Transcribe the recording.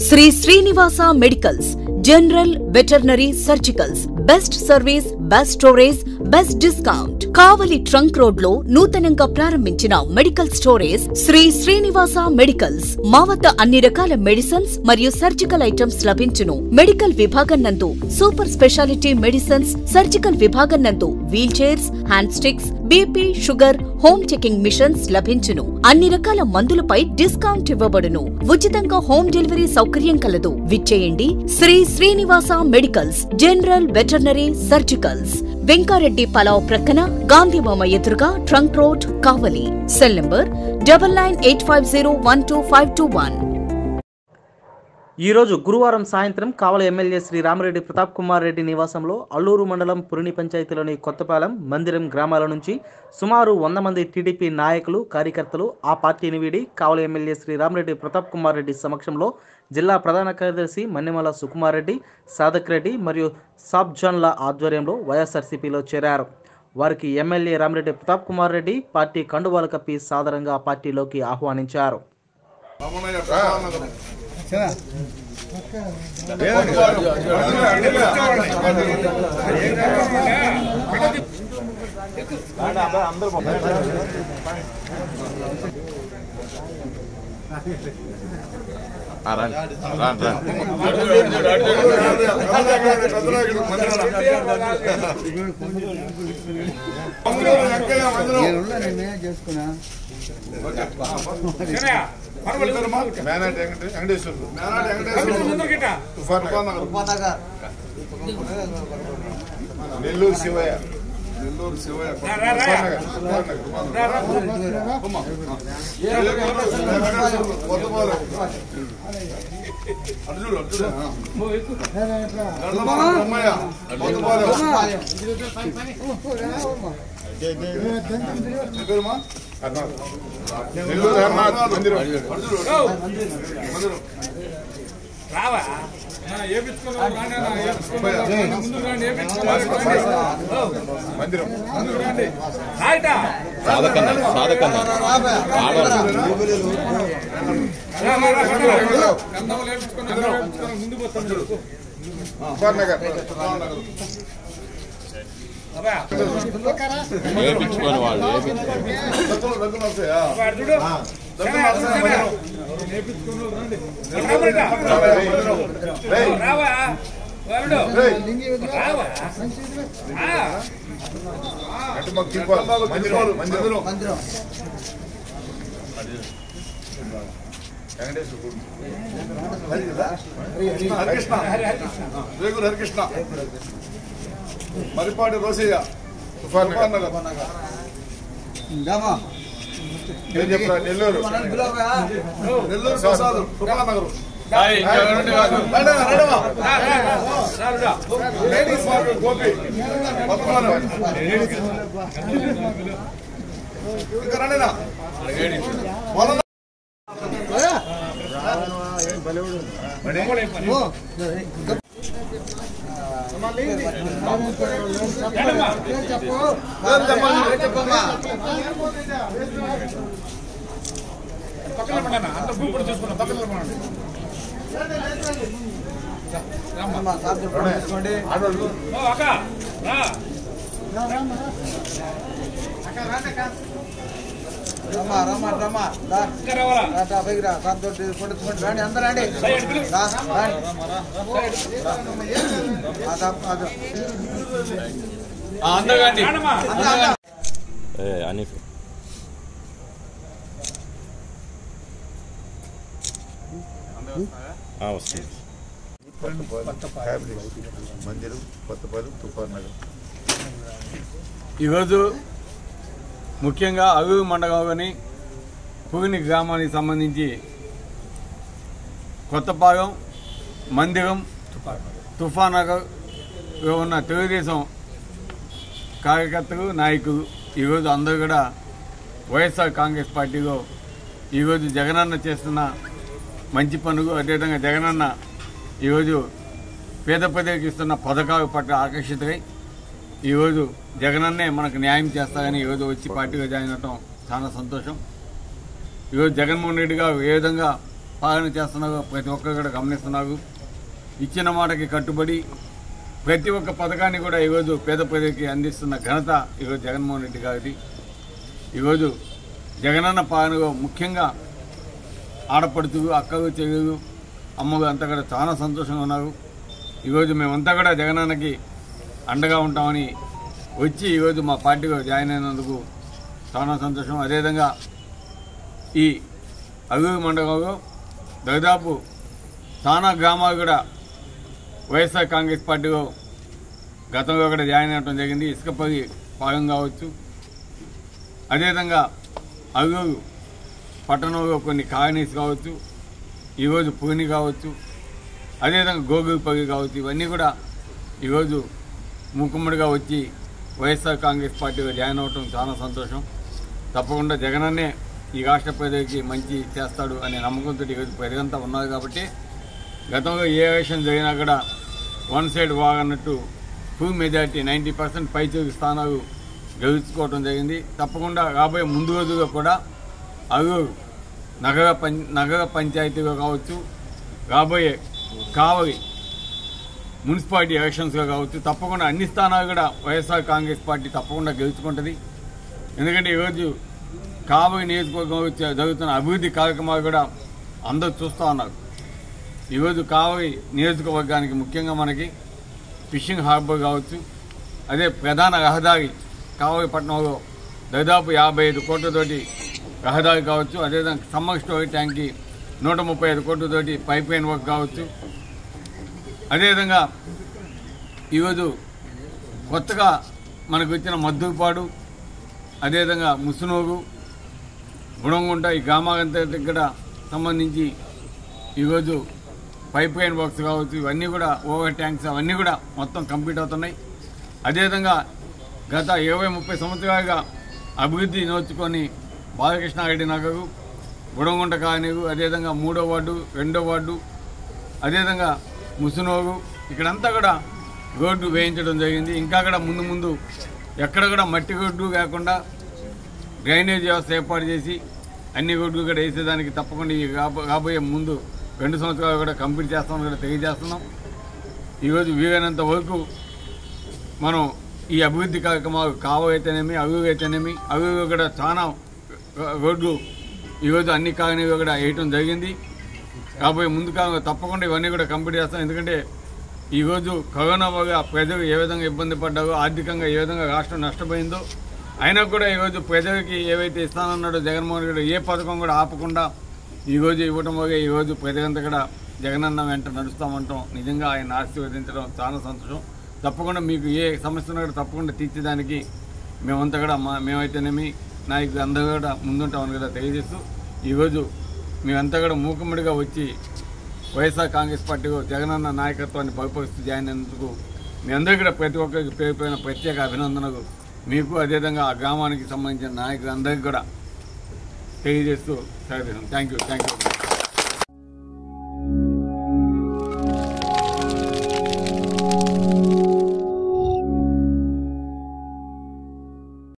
Shri Srinivasa medicals general veterinary surgicals best service best storage best discount Kavali trunk road లో నూతనంగా ప్రారంభించిన medical storage Shri Srinivasa medicals మా వద్ద అన్ని రకాల మెడిసిన్స్ మరియు సర్జికల్ ఐటమ్స్ లభించును మెడికల్ విభాగం నందు సూపర్ స్పెషాలిటీ మెడిసిన్స్ సర్జికల్ విభాగం నందు wheelchairs hand sticks BP sugar home checking machines లభించును అన్ని రకాల మందులపై డిస్కౌంట్ ఇవ్వబడును ఉచితంగా హోమ్ డెలివరీ సౌకర్యం కలదు విచ్చేయండి Shri Srinivasa medicals general veterinary surgicals Venkareddy పలావ్ ప్రక్కన గాంధీబొమ్మ ఎదురుగా trunk road Kavali cell number double nine eight five zero one two five two one ఈరోజు గురువారం సాయంత్రం కావలి ఎమ్మెల్యే శ్రీ రామరెడ్డి ప్రతాప్ కుమార్ రెడ్డి నివాసంలో అల్లూరు మండలం పురిని పంచాయతీలోని కొత్తపాలెం మందిరం గ్రామాల నుంచి సుమారు వంద మంది టీడీపీ నాయకులు కార్యకర్తలు ఆ పార్టీని వీడి కావలి ఎమ్మెల్యే శ్రీ రామరెడ్డి ప్రతాప్ కుమార్ రెడ్డి సమక్షంలో జిల్లా ప్రధాన కార్యదర్శి మన్నెమల సుకుమార్ రెడ్డి సాదక్ రెడ్డి మరియు సాబ్ జాన్ల ఆధ్వర్యంలో వైఎస్ఆర్సీపీలో చేరారు వారికి ఎమ్మెల్యే రామరెడ్డి ప్రతాప్ కుమార్ రెడ్డి పార్టీ కండువాలు కప్పి సాదరంగా పార్టీలోకి ఆహ్వానించారు చేసుకున్నా మేనాటి వెంకటే- వెంకటేశ్వర్లు తుఫాన్ నగర్. నెల్లూరు శివయ్య నెల్లూరు శివయ్య తుఫాన్ నగర్. తుఫాన్ నగర్. కొత్తపాలెం. అటు చూడు, అటు చూడు. బ్రహ్మయ్య. కొత్తపాలెం. నీ పేరుమా? అర్నాథ్. నెల్లూరు అర్నాథ్ మందిరం అటు చూడు. మందిరం మందిరం తుఫాన్ నగర్ తుఫాన్ నగర్ వేపించుకొని వాళ్ళు దగ్గులు దగ్గులు వస్తాయా దగ్గులు వస్తాయా మందిరం రేయ్. రేయ్. అటు మాకు తిప్పాలి. మందిరం మందిరం మందిరం వెంకటేశ్వర గుడి. హరికృష్ణ రేగురు హరికృష్ణ మరిపాటి రోసయ్య తుఫాన్ నగర్ ఇందామా ఏం చెప్పరా నెల్లూరు నెల్లూరు ప్రసాద్ తుఫాన్ నగర్ లేడీస్ మార్కెట్ గోపి పద్మనాభం. ఇంకా రండినా పొలం తీసుకోండి ఆడవాళ్ళు రమ్మా రమ్మా రమ్మా రా రా, రా, పైకి రా సార్ తోటి ఫోటో తీసుకోండి రండి అందరూ రండి రా, రండి. ఆ, దా, ఆ, దా. అనిఫ్ వస్తుంది ఫ్యామిలీ మందిరం కొత్తపాలెం తుఫాన్ నగర్ ఈరోజు ముఖ్యంగా అగుగు మండలంలోని పుగిని గ్రామానికి సంబంధించి కొత్తపాలెం మందిరం తుఫాన్ నగర్లో ఉన్న తెలుగుదేశం కార్యకర్తలు నాయకులు ఈరోజు అందరూ కూడా వైఎస్ఆర్ కాంగ్రెస్ పార్టీలో ఈరోజు జగనన్న చేస్తున్న మంచి పనులు అదేవిధంగా జగనన్న ఈరోజు పేద ప్రజలకు ఇస్తున్న పథకాల పట్ల ఆకర్షితులై ఈరోజు జగనన్నే మనకు న్యాయం చేస్తారని ఈరోజు వచ్చి పార్టీలో జాయిన్ అవటం చాలా సంతోషం ఈరోజు జగన్మోహన్ రెడ్డి గారు ఏ విధంగా పాలన చేస్తున్నారు ప్రతి ఒక్కరు కూడా గమనిస్తున్నారు ఇచ్చిన మాటకి కట్టుబడి ప్రతి ఒక్క పథకాన్ని కూడా ఈరోజు పేద ప్రజలకి అందిస్తున్న ఘనత ఈరోజు జగన్మోహన్ రెడ్డి గారిది ఈరోజు జగనన్న పాలనలో ముఖ్యంగా ఆడపడుతూ అక్కలు చెల్లెలు అమ్మలు అంతా కూడా చాలా సంతోషంగా ఉన్నారు ఈరోజు మేమంతా కూడా జగనన్నకి అండగా ఉంటామని వచ్చి ఈరోజు మా పార్టీలో జాయిన్ అయినందుకు చాలా సంతోషం అదేవిధంగా ఈ అల్లూరు మండలంలో దాదాపు చాలా గ్రామాలు కూడా వైఎస్ఆర్ కాంగ్రెస్ పార్టీలో గతంలో కూడా జాయిన్ అవ్వడం జరిగింది ఇసుకపల్లి పాలెం కావచ్చు అదేవిధంగా అల్లూరు పట్టణంలో కొన్ని కాలనీస్ కావచ్చు ఈరోజు పూని కావచ్చు అదేవిధంగా గోగులపల్లి కావచ్చు ఇవన్నీ కూడా ఈరోజు మూకుమ్మడిగా వచ్చి వైఎస్ఆర్ కాంగ్రెస్ పార్టీలో జాయిన్ అవ్వటం చాలా సంతోషం తప్పకుండా జగనన్నే ఈ రాష్ట్ర ప్రజలకి మంచి చేస్తాడు అనే నమ్మకంతో ఈరోజు ప్రజలంతా ఉన్నారు కాబట్టి గతంలో ఏ ఎలక్షన్ జరిగినా కూడా వన్ సైడ్ వాగ్ అన్నట్టు ఫుల్ మెజార్టీ నైంటీ పర్సెంట్ పైచేరు స్థానాలు గెలుచుకోవడం జరిగింది తప్పకుండా రాబోయే ముందు రోజుల్లో కూడా అరూరు నగర పం నగర పంచాయతీగా కావచ్చు రాబోయే కావలి మున్సిపాలిటీ ఎలక్షన్స్గా కావచ్చు తప్పకుండా అన్ని స్థానాలు కూడా వైఎస్ఆర్ కాంగ్రెస్ పార్టీ తప్పకుండా గెలుచుకుంటుంది ఎందుకంటే ఈరోజు కావలి నియోజకవర్గంలో చ- జరుగుతున్న అభివృద్ధి కార్యక్రమాలు కూడా అందరూ చూస్తూ ఉన్నారు ఈరోజు కావలి నియోజకవర్గానికి ముఖ్యంగా మనకి ఫిషింగ్ హార్బర్ కావచ్చు అదే ప్రధాన రహదారి కావలి పట్టణంలో దాదాపు యాభై ఐదు కోట్లతోటి రహదారి కావచ్చు అదేవిధంగా సమ్మర్ స్టోరేజ్ ట్యాంక్కి నూట ముప్పై ఐదు కోట్లతోటి పైప్ లైన్ వర్క్ కావచ్చు అదేవిధంగా ఈరోజు కొత్తగా మనకు వచ్చిన మద్దూరుపాడు అదేవిధంగా ముసునోగు గుణంగుంట ఈ గ్రామాలంతా దగ్గర సంబంధించి ఈరోజు పైప్ లైన్ వర్క్స్ కావచ్చు ఇవన్నీ కూడా ఓవర్ ట్యాంక్స్ అవన్నీ కూడా మొత్తం కంప్లీట్ అవుతున్నాయి అదేవిధంగా గత ఇరవై ముప్పై సంవత్సరాలుగా అభివృద్ధి నోచుకొని బాలకృష్ణారెడ్డి నగరు గుణంగుంట కాలనీరు అదేవిధంగా మూడో వార్డు రెండో వార్డు అదేవిధంగా ముసునోగు ఇక్కడంతా కూడా రోడ్డు వేయించడం జరిగింది ఇంకా కూడా ముందు ముందు ఎక్కడ కూడా మట్టి రోడ్డు కాకుండా డ్రైనేజ్ వ్యవస్థ ఏర్పాటు చేసి అన్ని రోడ్లు కూడా వేసేదానికి తప్పకుండా ఈ రాబో- రాబోయే ముందు రెండు సంవత్సరాలు కూడా కంప్లీట్ చేస్తామని కూడా తెలియజేస్తున్నాం ఈరోజు వీలైనంత వరకు మనం ఈ అభివృద్ధి కార్యక్రమాలు కావ అయితేనేమి అభివృద్ధి అయితేనేమి అభివృద్ధి కూడా చాలా రోడ్లు ఈరోజు అన్ని కాలనీలు కూడా వేయటం జరిగింది కాబోయే ముందు కాలంలో తప్పకుండా ఇవన్నీ కూడా కంప్లీట్ చేస్తాం ఎందుకంటే ఈరోజు కరోనా వల్ల ప్రజలు ఏ విధంగా ఇబ్బంది పడ్డారో ఆర్థికంగా ఏ విధంగా రాష్ట్రం నష్టపోయిందో అయినా కూడా ఈరోజు ప్రజలకి ఏవైతే ఇస్తానన్నాడో జగన్మోహన్ రెడ్డి ఏ పథకం కూడా ఆపకుండా ఈరోజు ఇవ్వటం వల్ల ఈరోజు ప్రజలంతా కూడా జగనన్న వెంట నడుస్తామంటాం నిజంగా ఆయన ఆశీర్వదించడం చాలా సంతోషం తప్పకుండా మీకు ఏ సమస్య ఉన్నా కూడా తప్పకుండా తీర్చడానికి మేమంతా కూడా మా మేమైతేనేమి నాయకులు అందరూ కూడా ముందుంటామని కూడా తెలియజేస్తూ ఈరోజు మేమంతా కూడా మూకుమ్మడిగా వచ్చి వైఎస్ఆర్ కాంగ్రెస్ పార్టీలో జగనన్న నాయకత్వాన్ని బలపరుస్తూ జాయిన్ అయినందుకు మీ అందరికీ కూడా ప్రతి ఒక్కరికి పేరు పైన ప్రత్యేక అభినందనలు మీకు అదేవిధంగా ఆ గ్రామానికి సంబంధించిన నాయకులందరికీ కూడా తెలియజేస్తూ సరే థ్యాంక్ యూ థ్యాంక్ యూ